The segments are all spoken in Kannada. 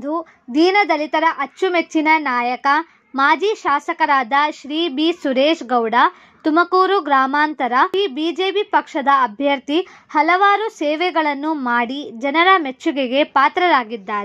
ಬಂಧು ದೀನದಲಿತರ ಅಚ್ಚುಮೆಚ್ಚಿನ ನಾಯಕ ಮಾಜಿ ಶಾಸಕರಾದ ಶ್ರೀ ಬಿ ಸುರೇಶ್ ಗೌಡ ತುಮಕೂರು ಗ್ರಾಮಾಂತರ ಈ ಬಿಜೆಪಿ ಪಕ್ಷದ ಅಭ್ಯರ್ಥಿ ಹಲವಾರು ಸೇವೆಗಳನ್ನು ಮಾಡಿ ಜನರ ಮೆಚ್ಚುಗೆಗೆ ಪಾತ್ರರಾಗಿದ್ದಾರೆ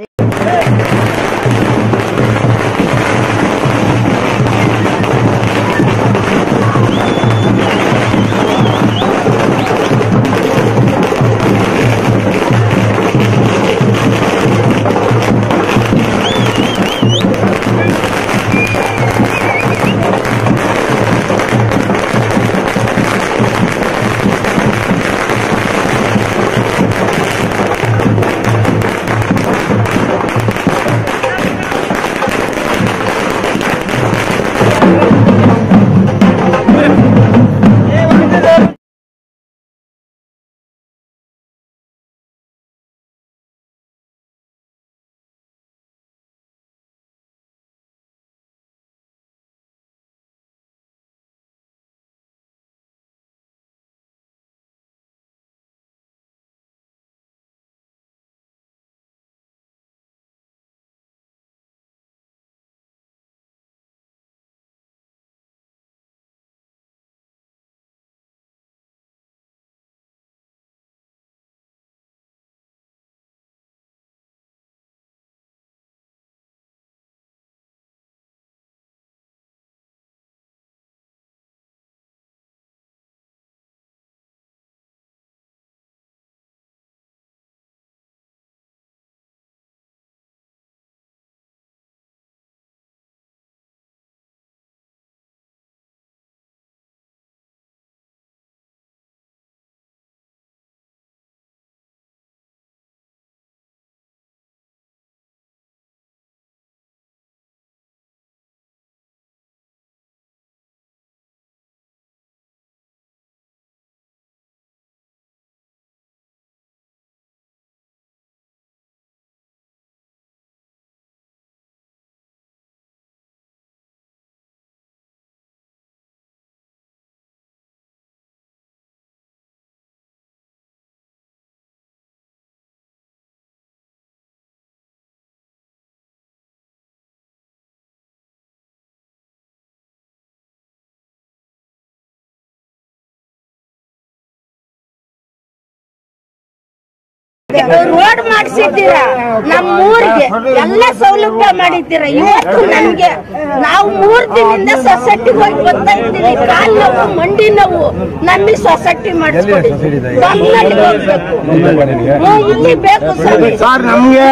ರೋಡ್ ಮಾಡಿಸಿದ್ದೀರಾ ನಮ್ಮ ಊರಿಗೆ ಎಲ್ಲ ಸೌಲಭ್ಯ ಮಾಡಿದ್ದೀರಾ ಇವತ್ತು ನಮ್ಗೆ ನಾವು ಮೂರ್ ದಿನದಿಂದ ಸೊಸೈಟಿಗೆ ಹೋಗಿ ಬರ್ತಾ ಇದ್ದೀವಿ ಕಾಲ್ ನೋವು ಮಂಡಿ ನೋವು ನಮಗೆ ಸೊಸೈಟಿ ಮಾಡಿಸ್ಕೊಡಿ ಬೊಮ್ಮನಳ್ಳಿಗೆ ಹೋಗ್ಬೇಕು ಹ್ಮ್, ಇಲ್ಲಿ ಬೇಕು ಸ್ವಾಮಿ. ಸರ್ ನಮ್ಗೆ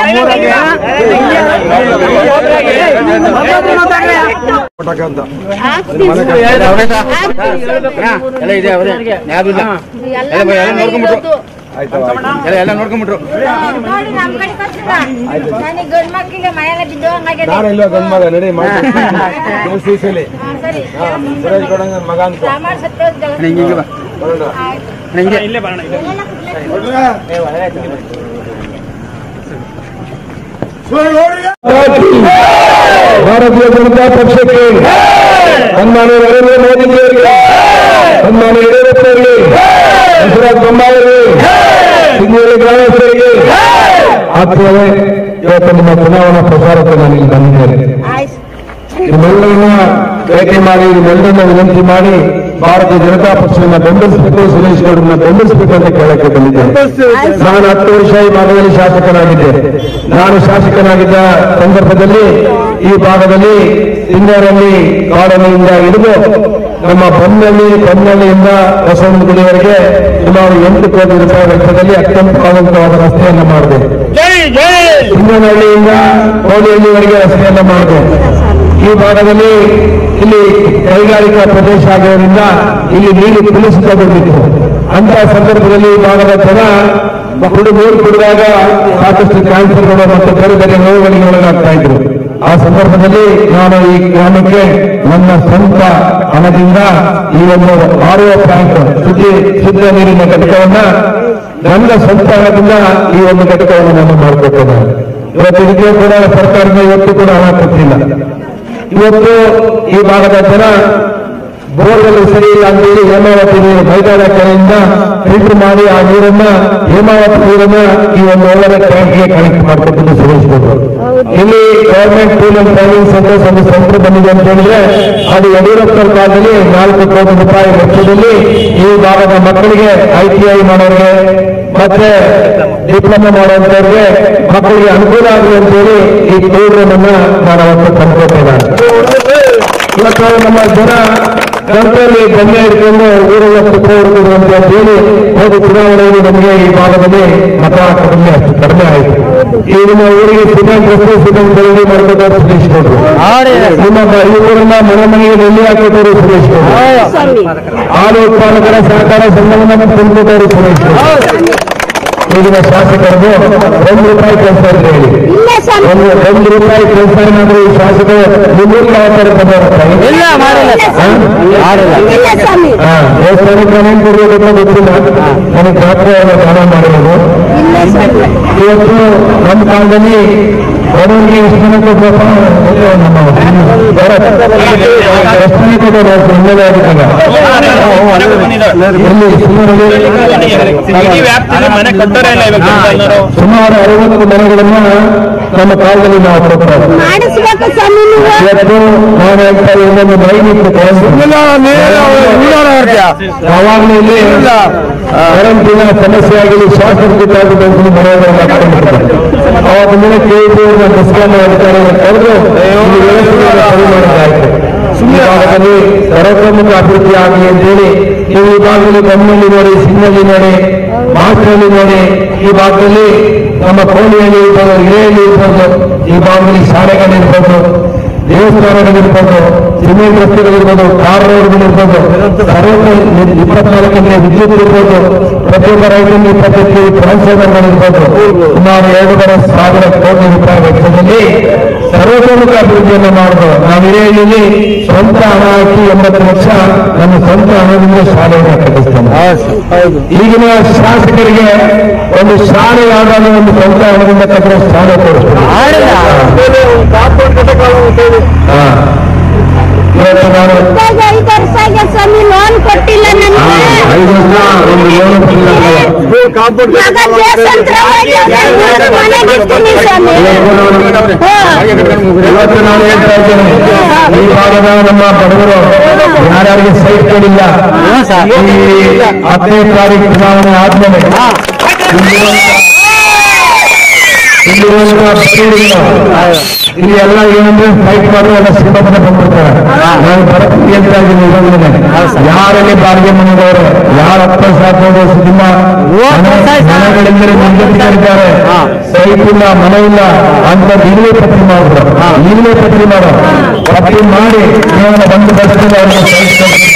ಪಟಾಕ ಅಂತ ಆಗ್ತೀವಿ. ಎಲ್ಲ ಇದೆ ಅವರೇ ಯಾವ್ದಿಲ್ಲ ಎಲ್ಲ ಎಲ್ಲ ಎಲ್ಲ ನಾನೇ ನೋಡ್ಕೊಂಡ್ಬಿಟ್ರು. ಇರೋದು. ಆಯ್ತು ಎಲ್ಲ ಎಲ್ಲ ನೋಡ್ಕೊಂಡ್ಬಿಟ್ರು ನೋಡಿ ನಮ್ ಕಡೆ ಬರ್ತೀರಾ? ನನಗೆ ಗಂಡ್ ಮಕ್ಳಿಗೆ ಮಳೆಲ್ಲ ಬಿದ್ದು ಹಂಗಾಗಿದೆ ನಾನು ಇಲ್ವಾ ಗಂಡ್ ಮಗ ನಡಿ ಮಾಡ್ತೀನಿ ಸೀಸಲಿ ಹಾ, ಸರಿ ಸುರೇಶ್ ಗೌಡ ನನ್ ಮಗ ಅಂತ ಸಾಮಾರ್ ಸತ್ತೋದ್ ಅಣ್ಣ, ಹಿಂಗೆ ಹಿಂಗೆ ಬಾ ಬರೋಣ ಆಯ್ತು. ಅಣ್ಣ, ಹಿಂಗೆ ಭಾರತೀಯ ಜನತಾ ಪಕ್ಷಕ್ಕೆ ಸನ್ಮಾನ್ಯ ನರೇಂದ್ರ ಮೋದಿಜಿಯವರಿಗೆ ಸನ್ಮಾನ್ಯ ಯಡಿಯೂರಪ್ಪನವರಿಗೆ ಬಸವರಾಜ ಬೊಮ್ಮಾಯಿಯವರಿಗೆ ಸಿಂಗೇರಿ ಗ್ರಾಮಸ್ಥರಿಗೆ ಆತ್ಮವೇ ಇವತ್ತು ನಿಮ್ಮ ಚುನಾವಣಾ ಪ್ರಚಾರಕ್ಕೆ ನಾನು ಇಲ್ಲಿ ಬಂದಿದ್ದೇನೆ ಆಯ್ತು ನಿಮ್ಮೆಲ್ಲರನ್ನ ಭೇಟಿ ಮಾಡಿ ನಿಮ್ಮೆಲ್ಲರನ್ನ ವಿನಂತಿ ಮಾಡಿ ಭಾರತೀಯ ಜನತಾ ಪಕ್ಷವನ್ನ ಬೆಂಬಲಿಸಬೇಕು ಸುರೇಶ್ ಗೌಡರನ್ನ ಬೆಂಬಲಿಸಬೇಕು ಅಂತ ಕೇಳಕ್ಕೆ ಬಂದಿದ್ದೇನೆ ನಾನು ಹತ್ತು ವರ್ಷ ಈ ಭಾಗದಲ್ಲಿ ಶಾಸಕನಾಗಿದ್ದೆ ನಾನು ಶಾಸಕನಾಗಿದ್ದ ಸಂದರ್ಭದಲ್ಲಿ ಈ ಭಾಗದಲ್ಲಿ ಸಿಂಗರಲ್ಲಿ ಕಾಲೋನಿಯಿಂದ ಹಿಡಿದು ನಮ್ಮ ಬನ್ನಳ್ಳಿ ಬನ್ನಳ್ಳಿಯಿಂದ ಬಸವನಗುಡಿಯವರೆಗೆ ಸುಮಾರು ಎಂಟು ಕೋಟಿ ರೂಪಾಯಿ ವೆಚ್ಚದಲ್ಲಿ ಅತ್ಯಂತ ಆಧುನಿಕವಾದ ರಸ್ತೆಯನ್ನು ಮಾಡಿದೆ ಸಿಂಗನಹಳ್ಳಿಯಿಂದ ಕೋಡಿಹಳ್ಳಿವರೆಗೆ ರಸ್ತೆಯನ್ನು ಮಾಡಿದೆ ಈ ಭಾಗದಲ್ಲಿ ಇಲ್ಲಿ ಕೈಗಾರಿಕಾ ಪ್ರದೇಶ ಆಗಿರೋದ್ರಿಂದ ಇಲ್ಲಿ ನೀರು ಕುಲಿಸಿಕೊಂಡಿತ್ತು ಅಂತ ಸಂದರ್ಭದಲ್ಲಿ ಈ ಭಾಗದ ಜನ ಕುಡಿ ನೀರು ಕುಡಿದಾಗ ಸಾಕಷ್ಟು ಕ್ಯಾನ್ಸರ್ಗಳು ಮತ್ತು ಬೇರೆ ಬೇರೆ ನೋವುಗಳಿಗೆ ಒಳಗಾಗ್ತಾ ಇದ್ರು ಆ ಸಂದರ್ಭದಲ್ಲಿ ನಾನು ಈ ಗ್ರಾಮಕ್ಕೆ ನನ್ನ ಸ್ವಂತ ಹಣದಿಂದ ಈ ಒಂದು ಆರ್ ಒ ಪ್ಲಾಂಟ್ ಶುದ್ಧಿ ಶುದ್ಧ ನೀರಿನ ಘಟಕವನ್ನ ನನ್ನ ಸ್ವಂತ ಹಣದಿಂದ ಈ ಒಂದು ಘಟಕವನ್ನು ನಾನು ಮಾಡಿಕೊಟ್ಟೆ ಇವತ್ತು ಇದಕ್ಕೆ ಕೂಡ ಸರ್ಕಾರದಿಂದ ಇವತ್ತು ಕೂಡ ಹಣ ಕೊಟ್ಟಿಲ್ಲ ಇವತ್ತು ಈ ಭಾಗದ ಜನ ಬೋರ್ವೆಲ್ ಸರಿ ಇಲ್ಲ ಅಂತೇಳಿ ಹೇಮಾವತಿ ನೀರು ಮೈದಾನ ಕೆರೆಯಿಂದ ಫಿಲ್ಟರ್ ಮಾಡಿ ಆ ನೀರನ್ನ ಹೇಮಾವತಿ ನೀರನ್ನ ಈ ಒಂದು ಒಳ್ಳೆಯ ಟ್ಯಾಂಕ್ಗೆ ಕನೆಕ್ಟ್ ಮಾಡ್ಕೊಟ್ಟು ಸುರೇಶ್ ಗೌಡ್ರು ಇಲ್ಲಿ government tool and training centres ಒಂದು ಸೆಂಟರ್ ಬಂದಿದೆ ಅಂತ ಹೇಳಿದ್ರೆ ಅದು ಯಡಿಯೂರಪ್ಪನ ಕಾಲದಲ್ಲಿ ನಾಲ್ಕು ಕೋಟಿ ರೂಪಾಯಿ ವೆಚ್ಚದಲ್ಲಿ ಈ ಭಾಗದ ಮಕ್ಕಳಿಗೆ ಐ ಟಿ ಐ ಮಾಡೋರಿಗೆ ಮತ್ತೆ ಡಿಪ್ಲೊಮಾ ಮಾಡುವಂತವ್ರಿಗೆ ಮಕ್ಕಳಿಗೆ ಅನುಕೂಲ ಆಗಲಿ ಅಂತೇಳಿ ಈ ಟೂಲ್ ಅನ್ನ ನಾನು ಅವತ್ತು ತಂದ್ಕೊಟ್ಟೆ ಇವತ್ತು ನಮ್ಮ ಜನ ಗಂಟೆಯಲ್ಲಿ ಗಂಗೆ ಹಿಡ್ಕೊಂಡು ಊರೆಲ್ಲ ಸುತ್ತ ಹುಡುಗರು ಅಂತ ಹೇಳಿ ಹೋದ ಚುನಾವಣೆಯಲ್ಲಿ ನಮಗೆ ಈ ಭಾಗದಲ್ಲಿ ಮತ ಕಡಿಮೆ ಅಷ್ಟು ಕಡಿಮೆ ಆಯಿತು ಈ ನಿಮ್ಮ ಊರಿಗೆ ಸಿಮೆಂಟ್ ರಸ್ತೆ ಸಿಮೆಂಟ್ ಖರೀದಿ ಮಾಡ್ಕೊಟ್ಟವರು ಸುರೇಶ್ ಗೌಡ್ರು ನಿಮ್ಮ ಬ- ಈ ಊರನ್ನ ಮನೆ ಮನೆಗೆ ನೆಲ್ಲಿ ಹಾಕಿದವರು ಸುರೇಶ್ ಗೌಡ್ರು ಸ್ವಾಮಿ ಹಾಲು ಉತ್ಪಾದಕರ ಸಹಕಾರ ಸಂಘವನ್ನು ತಂದುಕೊಟ್ಟವರು ಸುರೇಶ್ ಗೌಡ್ರು ಈಗಿನ ಶಾಸಕರದು ಒಂದು ರೂಪಾಯಿ ಕೆಲಸ ಅಂತ ಹೇಳಿ ಇಲ್ಲ ಸ್ವಾಮಿ ಒಂದು ಒಂದು ರೂಪಾಯಿ ಕೆಲಸ ಏನಾದ್ರೂ ಈ ಶಾಸಕರು ನಿಮ್ಮೂರಿಗೆ ಯಾವ ತರ ತಂದವರು ಇಲ್ಲ ಮಾಡಿಲ್ಲ ಮಾಡಿಲ್ಲ ಇಲ್ಲ ಸ್ವಾಮಿ ಹಾ ದೇವಸ್ಥಾನಕ್ಕೆ ಏನೇನು ಕೊಡಬೇಕು ಅಂತ ಗೊತ್ತಿಲ್ಲ ನನಗೆ ಜಾತ್ರೆ ದಾನ ಮಾಡಿರೋದು ಇಲ್ಲ ಸ್ವಾಮಿ ಇವತ್ತು ನಮ್ಮ ಕಾಲದಲ್ಲಿ ಬಡವರಿಗೆ ಎಷ್ಟು ಜನ ಕೊಡ್ಬೇಕು ಎಲ್ಲೋ ನಮ್ಮ ಎಷ್ಟು ಜನ ಕೊಡಬೇಕು ಹಿನ್ನೆಲೆ ಅದಕ್ಕೆಲ್ಲ ಎಲ್ಲಿ ಸುಮಾರು ಈ ವ್ಯಾಪ್ತಿಯಲ್ಲಿ ಮನೆ ಕಟ್ಟೋರೇ ಇಲ್ಲ ಇವಾಗ ಜನರು. ಸುಮಾರು ಅರವತ್ತು ಮನೆಗಳನ್ನ ನಮ್ಮ ಕಾಲದಲ್ಲಿ ನಾವು ಕೊಡ್ತಾರೆ ಮಾಡಿಸ್ಬೇಕು ಸ್ವಾಮಿ ನೀವು ಇವತ್ತು ನಾನು ಹೇಳ್ತಾ ಇನ್ನೊಂದು ದೈನಿಕ ಯಾವಾಗಲೂ ಇಲ್ಲಿ ಕರೆಂಟಿನ ಸಮಸ್ಯೆ ಆಗಲಿ ಶಾರ್ಟ್ ಸರ್ಕ್ಯೂಟ್ ಆಗಿದೆ ಅಂತ ಮನೆಯಲ್ಲ ಅವಾಗ ದಿನ ಕೇಳಿದ ಡಿಸ್ಕಾಮ್ ಅಧಿಕಾರಿಗಳು ಕರೆದು ಈ ವ್ಯವಸ್ಥೆಯನ್ನು ಸರಿ ಮಾಡೋದಾಯ್ತು ಈ ಭಾಗದಲ್ಲಿ ಸರ್ವತೋಮುಖ ಅಭಿವೃದ್ಧಿ ಆಗಲಿ ಅಂತೇಳಿ ನೀವು ಈ ಭಾಗದಲ್ಲಿ ಕಮ್ಮಲ್ಲಿ ನೋಡಿ ಸಿಂಗಲ್ಲಿ ನೋಡಿ ಮಾಸ್ಟ್ರಲ್ಲಿ ನೋಡಿ ಈ ಭಾಗದಲ್ಲಿ ನಮ್ಮ ಕೋಣಿಯಲ್ಲಿ ಇರ್ಬೋದು ಹಿರೇಯಲ್ಲಿ ಇರ್ಬೋದು ಈ ಭಾಗದಲ್ಲಿ ಶಾಲೆಗಳಿರ್ಬೋದು ದೇವಸ್ಥಾನಗಳಿರ್ಬೋದು ಸಿಮೆಂಟ್ ರಸ್ತೆಗಳಿರ್ಬೋದು ಕಾರ್ ರೋಡ್ಗಳಿರ್ಬೋದು ಸರ್ವತ ಇಪ್ಪತ್ನಾಲ್ಕು ಗಂಟೆ ವಿದ್ಯುತ್ ಇರ್ಬೋದು ಪ್ರತಿಯೊಬ್ಬ ರೈತರಿಗೆ ಇಪ್ಪತ್ತಕ್ಕೆ ಟ್ರಾನ್ಸ್ಫಾರ್ಮರ್ಗಳಿರ್ಬೋದು ಸುಮಾರು ಎರಡೂವರೆ ಸಾವಿರ ಕೋಟಿ ರೂಪಾಯಿ ವೆಚ್ಚದಲ್ಲಿ ಸರ್ವತೋಮುಖ ಅಭಿವೃದ್ಧಿಯನ್ನು ಮಾಡಿದ್ರು ನಾವು ಹಿರಿಯಲ್ಲಿ ಸ್ವಂತ ಹಣ ಹಾಕಿ ಎಂಬತ್ತು ಲಕ್ಷ ನಮ್ಮ ಸ್ವಂತ ಹಣದಿಂದ ಶಾಲೆಯನ್ನು ಕಟ್ಟಿಸ್ತೇನೆ ಈಗಿನ ಶಾಸಕರಿಗೆ ಒಂದು ಶಾಲೆ ಯಾವ್ದಾದ್ರು ಒಂದು ಸ್ವಂತ ಹಣದಿಂದ ಕಟ್ಟಿರೋ ಶಾಲೆ ಕೊಡಿಸ್ತಾರೆ ಹಾ. ಇವತ್ತು ನಾನು ಇವಾಗ ಐದು ವರ್ಷ ಆಗಿದೆ ಸ್ವಾಮಿ ಲೋನ್ ಕೊಟ್ಟಿಲ್ಲ ಹಾ, ನಮ್ಗೆ ಐದು ವರ್ಷ ಒಂದು ಲೋನ್ ಮಗ ದೇಶಾಂತರವಾಗಿ ಅವ್ರ ಮನೆಗಿರ್ತೀನಿ ಸ್ವಾಮಿ ಹಾ. ಇವತ್ತು ನಾನು ಹೇಳ್ತಾ ಇದ್ದೇನೆ ಈ ಭಾಗದ ನಮ್ಮ ಬಡವರು ಯಾರ್ಯಾರಿಗೆ ಸೈಟ್ ಕೊಡಿಲ್ಲ ಈ ಹದಿನೈದು ತಾರೀಕು ಚುನಾವಣೆ ಆದ್ಮೇಲೆ ಇಲ್ಲಿರುವಂತ ಬಡವರಿಂದ ಇಲ್ಲಿ ಎಲ್ಲ ಏನಂದ್ರೆ ಫೈಟ್ ಮಾಡಿ ಎಲ್ಲ ಶ್ರೀಮಂತರ ಬಂದ್ಬಿಡ್ತಾರೆ ನಾನು ಬರ್ತೀನಿ ಅಂತ ಇದ್ದೀನಿ ಇವಾಗಲೇ ಯಾರಲ್ಲಿ ಬಾಡಿಗೆ ಮನೆದವರು ಯಾರ ಹತ್ತ ಸಾಕೋದು ಸಿನಿಮಾ ಮನೆಗಳೆಂದರೆ ನಿರ್ಗತಿಸಿದ್ದಾರೆ ಸೈಟ್ ಇಲ್ಲ ಮನೆ ಇಲ್ಲ ಅಂತ ಈಗಲೇ ಪಟ್ಟಿ ಮಾಡಿದ್ರು ಈಗಲೇ ಪಟ್ಟಿ ಮಾಡೋ ಪಟ್ಟಿ ಮಾಡಿ ಕೇವಲ ಒಂದು ಬಸ್ಸಲ್ಲಿ ಅವ್ರನ್ನ ಸೈಟ್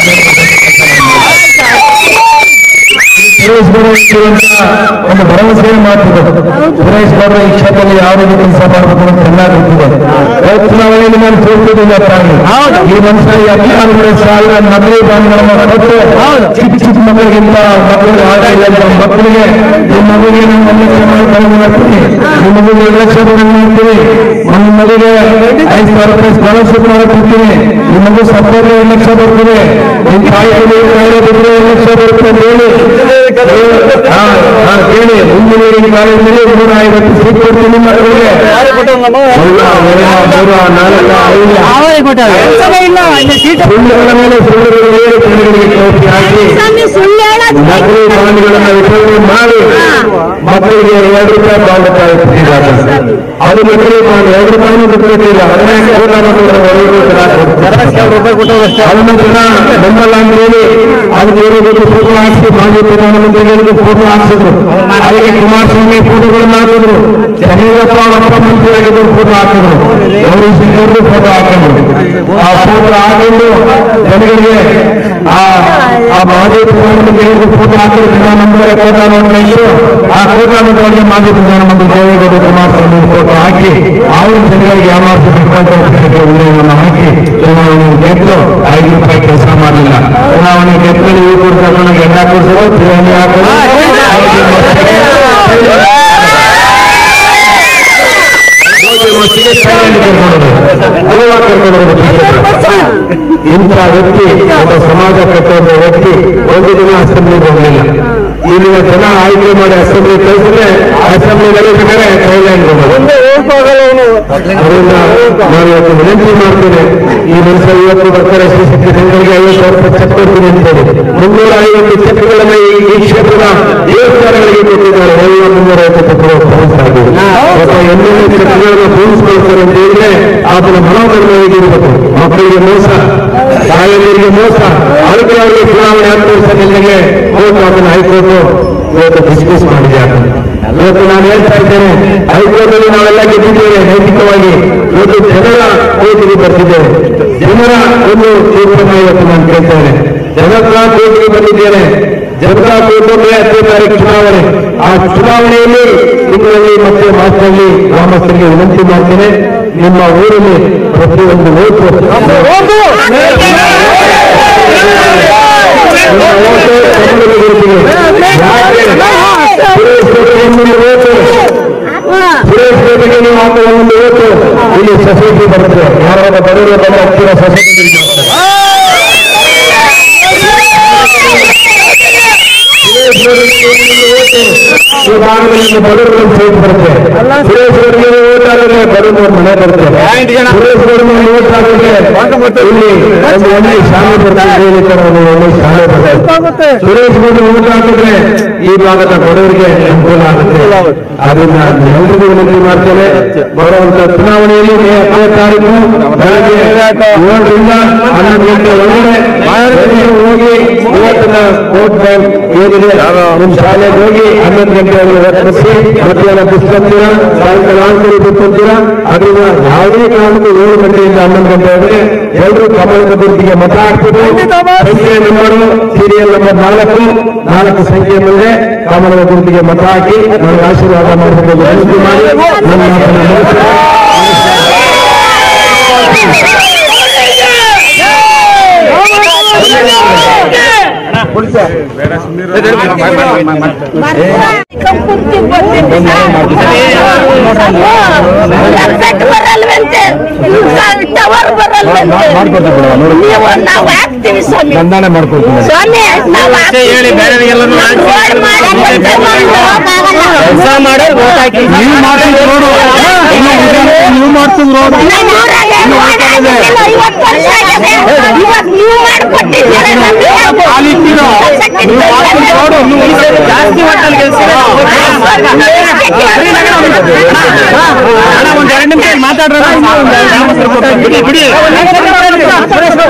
ಸುರೇಶ್ ಗೌಡ ಇರುವಂತ ಒಂದು ಭರವಸೆ ಮಾತಿದೆ ಸುರೇಶ್ ಗೌಡ ಈ ಕ್ಷೇತ್ರದಲ್ಲಿ ಯಾವ ರೀತಿ ಕೆಲಸ ಮಾಡಬೇಕು ಅಂತ ಚೆನ್ನಾಗಿ ಗೊತ್ತಿದೆ ಹೋದ ಚುನಾವಣೆಯಲ್ಲಿ ನಾನು ಸೋತಿದ್ದಿಲ್ಲ ಪ್ರಾಣಿ ಈ ಮನುಷ್ಯ ಹದಿನಾರು ಸಾವಿರ ನಕಲಿ ಬಾಂಡ್ಗಳನ್ನ ಕೊಟ್ಟು ಚಿಕ್ಕ ಚಿಕ್ಕ ಮಕ್ಕಳಿಗಿಂತ ಮಕ್ಕಳಿಗೆ ಆಗಿಲ್ಲ ಅಂತ ಮಕ್ಕಳಿಗೆ ಈ ಮಗುವಿಗೆ ನಾನು ಒಂದು ಲಕ್ಷ ಮಾಡಿ ಕಡಿಮೆ ಮಾಡ್ತೀನಿ ಈ ಮಗುವಿಗೆ ಎರಡು ಲಕ್ಷ ಕಡಿಮೆ ಮಾಡ್ತೀನಿ ನಿಮ್ಮ ಮಗುವಿಗೆ ಐದು ಸಾವಿರ ರೂಪಾಯಿ ಸ್ಕಾಲರ್ಶಿಪ್ ಕೊಡ್ತೀನಿ ಈ ಮಗು ಸತ್ತೋದ್ರೆ ಎರಡು ಲಕ್ಷ ಬರ್ತದೆ ನಿಮ್ಮ ತಾಯಿಗೆ ಕಾಯಿಲೆ ಬಿಟ್ಟರೆ ಎರಡು ಲಕ್ಷ ಬರುತ್ತೆ ಅಂತ ಹೇಳಿ ಹಾ, ಹಾ, ಕೇಳಿ ಇಂಜಿನಿಯರಿಂಗ್ ಕಾಲೇಜಿನಲ್ಲಿ ನೂರ ಐವತ್ತು ಸೀಟ್ ಕೊಡ್ತೀನಿ ಮಕ್ಕಳಿಗೆ ಅಲ್ಲ, ಎರಡು, ಮೂರು, ನಾಲ್ಕು, ಐದು. ಸುಳ್ಳುಗಳ ಮೇಲೆ ಸುಳ್ಳುಗಳು ಹೇಳಿ ಜನಗಳಿಗೆ ಟೋಪಿ ಹಾಕಿ ಸ್ವಾಮಿ ಸುಳ್ಳು ಹೇಳೋದು ನಕಲಿ ಬಾಂಡ್ಗಳನ್ನ ವಿತರಣೆ ಮಾಡಿ ಮಕ್ಕಳಿಗೆ ಎರಡು ರೂಪಾಯಿ ಬಾಂಡ್ ಕೊಟ್ಟಿದ್ದಾರೆ ಅದು ನಕಲಿ ಬಾಂಡ್ ಎರಡು ರೂಪಾಯಿ ಬಿಟ್ಟಿಲ್ಲ ಹದಿನೈದು ಅದನ್ನು ಜನ ಬೆಂಬಲ ಅಂತ ಹೇಳಿ ಅದಕ್ಕೆ ಏನಿದೆ ಫೋಟೋ ಹಾಕಿ ಮಾಜಿ ಪ್ರಧಾನಮಂತ್ರಿಗಳಿಗೆ ಫೋಟೋ ಹಾಕ್ಸಿದ್ರು ಅದಕ್ಕೆ ಕುಮಾರಸ್ವಾಮಿ ಫೋಟೋಗಳನ್ನ ಹಾಕಿದ್ರು ಯಡಿಯೂರಪ್ಪ ಅವರಪ್ಪ ಮಂತ್ರಿ ಆಗಿದ್ರು ಫೋಟೋ ಹಾಕಿದ್ರು ಗೌರಿ ಸಿಂಗ್ ಫೋಟೋ ಹಾಕಿದ್ರು ಆ ಫೋಟೋ ಹಾಕೊಂಡು ಜನಗಳಿಗೆ ಆ ಆ ಮಾಜಿ ಪ್ರಧಾನಮಂತ್ರಿಗಳಿಗೆ ಫೋಟೋ ಹಾಕಿದ್ರು ಜನ ನಂಬರ್ ಫೋಟೋ ನೋಡ್ಕೊಂಡು ಆ ಫೋಟೋ ನೋಡಿ ಮಾಜಿ ಪ್ರಧಾನಮಂತ್ರಿ ದೇವೇಗೌಡ ಕುಮಾರಸ್ವಾಮಿ ಫೋಟೋ ಹಾಕಿ ಅವರು ಜನಗಳಿಗೆ ಯಾಮಾರಿಸಬೇಕು ಅಂತ ಒಪ್ಪಿಗೆ ಉಲ್ಲೇಖವನ್ನು ಹಾಕಿ ಚುನಾವಣೆ ಗೆದ್ದು ಐದು ರೂಪಾಯಿ ಕೆಲಸ ಮಾಡಲಿಲ್ಲ ಚುನಾವಣೆ ಗೆದ್ದಲ್ಲಿ ಇವು ಕೊಡ್ತಾರೆ ಗೆಡ್ಡ ಕೊಡ್ಸೋದು ಬಿರಿಯಾನಿ ಹಾಕೋದು ಐದು ವರ್ಷಕ್ಕೆ ಗೋಧಿ ಮಸಿ ಶಾಲೆಯಲ್ಲಿ ಕರ್ಕೊಂಡು ಅಲ್ವಾ ಕರ್ಕೊಂಡು ಹೋಗೋದು ಇಂಥ ವ್ಯಕ್ತಿ ಒಬ್ಬ ಸಮಾಜ ಕಟ್ಟುವಂತ ವ್ಯಕ್ತಿ ಒಂದು ದಿನ ಅಸೆಂಬ್ಲಿಗೆ ಹೋಗಲಿಲ್ಲ ಇಲ್ಲಿನ ಜನ ಆಯ್ಕೆ ಮಾಡಿ ಅಸೆಂಬ್ಲಿ ಕಳಿಸಿದ್ರೆ ಅಸೆಂಬ್ಲಿ ಬೇಕಾದ್ರೆ ಥೈಲ್ಯಾಂಡ್ ಅದರಿಂದ ನಾನು ಇವತ್ತು ವಿನಂತಿ ಮಾಡ್ತೇನೆ ಈ ಮನುಷ್ಯ ಇವತ್ತು ಬರ್ತಾರೆ ಶ್ರೀಶಕ್ತಿ ಸಂಘಗಳಿಗೆ ಐವತ್ತು ವರ್ಷ ಚೆಕ್ ಕೊಡ್ತೀನಿ ಅಂತೇಳಿ ಮುನ್ನೂರ ಐವತ್ತು ಚೆಕ್ಗಳನ್ನ ಈ ಈ ಕ್ಷೇತ್ರದ ದೇವಸ್ಥಾನಗಳಿಗೆ ಕೊಟ್ಟಿದ್ದಾರೆ ಎಲ್ಲ ಮುನ್ನೂರ ಐವತ್ತು ಚೆಕ್ಗಳು ಪೂರೈಸಲಾಗಿದೆ ಒಬ್ಬ ಎಮ್ಮೆಲ್ಯೆ ಚೆಕ್ಗಳನ್ನು ಪೂರೈಸ್ಕೊಳ್ತಾರೆ ಅಂತ ಹೇಳಿದ್ರೆ ಆತನ ಮನೋಧರ್ಮ ಹೇಗಿರ್ಬೇಕು ಮಕ್ಕಳಿಗೆ ಮೋಸ ತಾಯಂದಿರಿಗೆ ಮೋಸ ಅದಕ್ಕೆ ಅವರಿಗೆ ಚುನಾವಣೆ ಹತ್ತು ವರ್ಷ ನಿಲ್ಲಿಗೆ ಕೋರ್ಟ್ ಅದನ್ನು ಹೈಕೋರ್ಟ್ ಇವತ್ತು ಡಿಸ್ಮಿಸ್ ಮಾಡಿದೆ ಆತನ ಇವತ್ತು ನಾನು ಹೇಳ್ತಾ ಇದ್ದೇನೆ ಹೈಕೋರ್ಟ್ ಅಲ್ಲಿ ನಾವೆಲ್ಲ ಗೆದ್ದಿದ್ದೇವೆ ನೈತಿಕವಾಗಿ ಇವತ್ತು ಜನರ ಕೋರ್ಟಿಗೆ ಬರ್ತಿದ್ದೇವೆ ಜನರ ಒಂದು ತೀರ್ಪನ್ನ ಇವತ್ತು ನಾನು ಕೇಳ್ತೇನೆ ಜನತಾ ಕೋರ್ಟಿಗೆ ಬಂದಿದ್ದೇನೆ ಜನತಾ ಕೋರ್ಟಲ್ಲಿ ಹತ್ತನೇ ತಾರೀಕು ಚುನಾವಣೆ ಆ ಚುನಾವಣೆಯಲ್ಲಿ ನಿಮ್ಮಲ್ಲಿ ಮತ್ತೆ ಮಾತಿನಲ್ಲಿ ಗ್ರಾಮಸ್ಥರಿಗೆ ವಿನಂತಿ ಮಾಡ್ತೇನೆ ನಿಮ್ಮ ಊರಲ್ಲಿ ಪ್ರತಿಯೊಂದು ಓಟು ನಿಮ್ಮ ಓಟು ಕನ್ನಡದ ಗುರುತಿಗೆ ಯಾಕೆ ಸುರೇಶ್ ಗೋಪಿ ಇನ್ನೊಂದು ಓಟು ಸುರೇಶ್ ಗೋಪಿಗೆ ನೀವು ಹಾಕುವ ಒಂದು ಓಟು ಇಲ್ಲಿ ಸೊಸೈಟಿ ಬರ್ತದೆ ಯಾರಾದ ಬಡವರು ಬಂದ ಹತ್ತಿರ ಸೊಸೈಟಿ ಈ ಭಾಗದಲ್ಲಿ ಬಡವರು ಸೈಟ್ ಬರುತ್ತೆ ಸುರೇಶ್ ಅವರಿಗೆ ಓಟ್ ಆದ್ರೆ ಬಡವರು ಮನೆ ಬರುತ್ತೆ ಸುರೇಶ್ ಅವರಿಗೆ ಓಟ್ ಆದ್ರೆ ಇಲ್ಲಿ ಒಂದು ಒಳ್ಳೆ ಶಾಲೆ ಬರ್ತದೆ ಈ ತರ ಒಂದು ಒಳ್ಳೆ ಶಾಲೆ ಬರ್ತದೆ ಸುರೇಶ್ ಅವರು ಓಟ್ ಹಾಕಿದ್ರೆ ಈ ಭಾಗದ ಬಡವರಿಗೆ ಅನುಕೂಲ ಆಗುತ್ತೆ ಆದ್ರಿಂದ ಎಲ್ರಿಗೂ ವಿನಂತಿ ಮಾಡ್ತೇನೆ ಬರುವಂತ ಚುನಾವಣೆಯಲ್ಲಿ ಮೇ ಹತ್ತನೇ ತಾರೀಕು ಬೆಳಗ್ಗೆ ಏಳರಿಂದ ಹನ್ನೊಂದು ಗಂಟೆ ಒಳಗಡೆ ಎಲ್ಲರೂ ಹೋಗಿ ಇವತ್ತಿನ ವೋಟ್ ಬ್ಯಾಂಕ್ ಏನಿದೆ ನಿಮ್ಮ ಶಾಲೆಗೆ ಹೋಗಿ ಹನ್ನೊಂದು ಗಂಟೆವರೆಗೆ ವರ್ತಿಸಿ ಮಧ್ಯಾಹ್ನ ಪುಸ್ತಕಂತೀರ ಸಾಯಂಕಾಲ ಆಂಕರಿ ಪುಸ್ತಕಂತೀರ ಅದರಿಂದ ಯಾವುದೇ ಕಾರಣಕ್ಕೂ ಏಳು ಗಂಟೆಯಿಂದ ಹನ್ನೊಂದು ಗಂಟೆವರೆಗೆ ಎಲ್ಲರೂ ಕಮಲದ ಗುರುತಿಗೆ ಮತ ಹಾಕ್ಬೇಕು ಸಂಖ್ಯೆ ನಂಬರು ಸೀರಿಯಲ್ ನಂಬರ್ ನಾಲ್ಕು ನಾಲ್ಕು ಸಂಖ್ಯೆ ಮುಂದೆ ಕಮಲದ ಗುರುತಿಗೆ ಮತ ಹಾಕಿ ನನಗೆ ಆಶೀರ್ವಾದ ಮಾಡಬೇಕು ಎಂದು ವಿನಂತಿ ಮಾಡಿ ನನ್ನ ಮಾತನ್ನು ಮುಗಿಸ್ತೇನೆ. ಕುರ್ತಿ ಬಂದಿದ್ದೀನಿ ಬರಲ್ವಂತೆ ಟವರ್ ಬರಲ್ವಂತೆ ನೀವು ನಾವು ಹಾಕ್ತೀವಿ ಸ್ವಾಮಿ ಬಂಧನ ಮಾಡ್ಕೊಳ್ತೀನಿ ಸ್ವಾಮಿ ನಾವು ಹಾಕ್ತೀವಿ. ಹೇಳಿ, ಬೇರೆಯವ್ರಿಗೆಲ್ಲನೂ ಹಾಕಿ. ರೋಡ್ ಮಾಡಿ ಕೆಲಸ ಮಾಡಿ vote ಹಾಕಿ. ನೀವು ಮಾಡ್ತಿದ್ ರೋಡು ನೀವು ಮಾಡ್ತಿದ್ ರೋಡು ನಮ್ಮ ಊರಾಗೆ ರೋಡ್ ಆಗಿದ್ದಿಲ್ಲ, ಐವತ್ತು ವರ್ಷ ಆಗಿದೆ. ಇವತ್ತು ನೀವು ಮಾಡ್ಕೊಟ್ಟಿದ್ದೀರ ನಮ್ಗೆ. ಕಾಲಿಟ್ಟಿರೋ. ನೀವು ಮಾಡ್ತಿದ್ ರೋಡು. ಈ ಸರಿ ಜಾಸ್ತಿ ಹೋಟೆಲ್ ಗೆಲ್ಸಿದ್ರೆ ಅಣ್ಣ ಒಂದ್ ಎರಡು ನಿಮಿಷ ಮಾತಾಡ್ರ ಬಿಡಿ ಬಿಡಿ